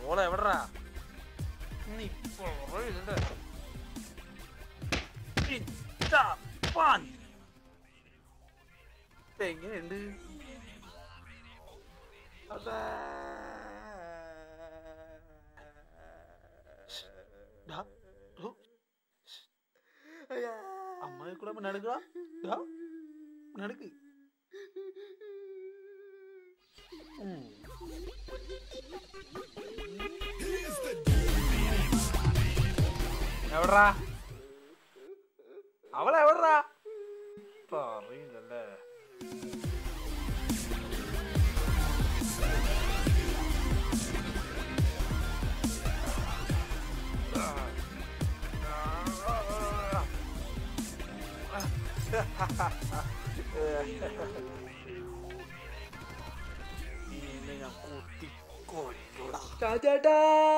ഓളെ എവിടാ നീ പറയണ്ട ഇതാ, പാൻ. എങ്ങനെയുണ്ട് അതാ. ഡാ, ഡോ. അമ്മായി കൂടെ നടക്കുക നടക്ക് ഉം. എവിടാ അവളെവിടാ പറയില്ലല്ലേ നിന്നെ ഞാൻ കുത്തിക്കൊല്ലൂടാ ചാച്ചാട്ടാ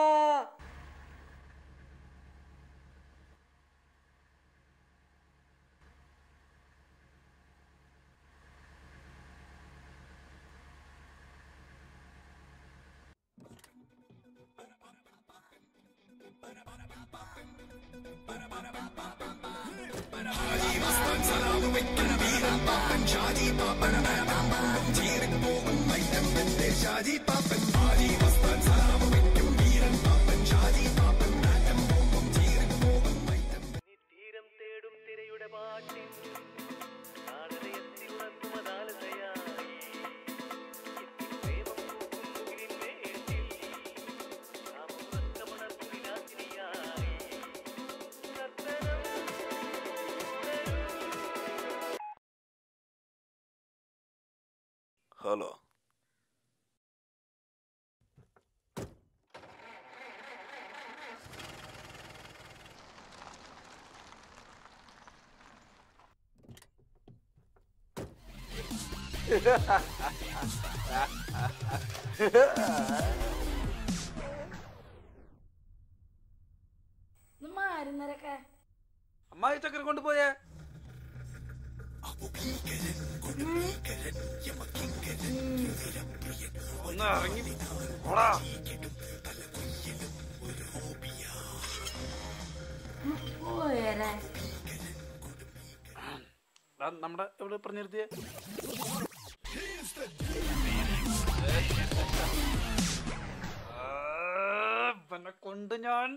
തീരം തേടും തിരയുടെ പാട്ടിൽ താളലയത്തിൽ ഉണർത്തുമതാലതയായി പ്രേമം പൂക്കുന്നുകിലിൻ വേണ്ടിൽ കാമുറക്കമുണർന്നു വിലാസിനിയായി നർത്തനം ഹലോ മാറുന്നരൊക്കെ അമ്മായി ചക്കര കൊണ്ടുപോയേ ഒന്ന് ഇറങ്ങി ഓടാ പോയേരെ ദാ നമ്മുടെ എവിടെ പറഞ്ഞു നിർത്തിയേ പിന്നെ കൊണ്ട് ഞാൻ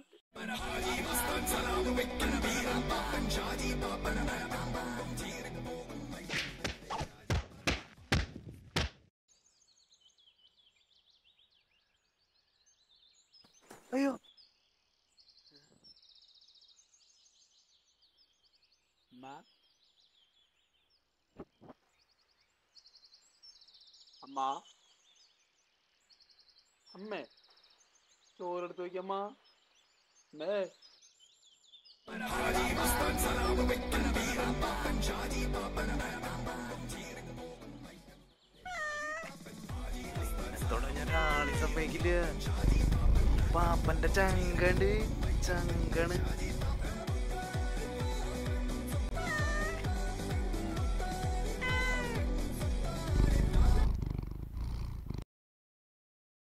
അയ്യോ അമ്മ അമ്മ അമ്മേ ചോറെടുത്ത് വയ്ക്കമ്മ അമ്മേ ഞാൻ ആളി സമ്മതിക്കില്ല പാപ്പന്റെ ചങ്കണ്ട് ചങ്കണ്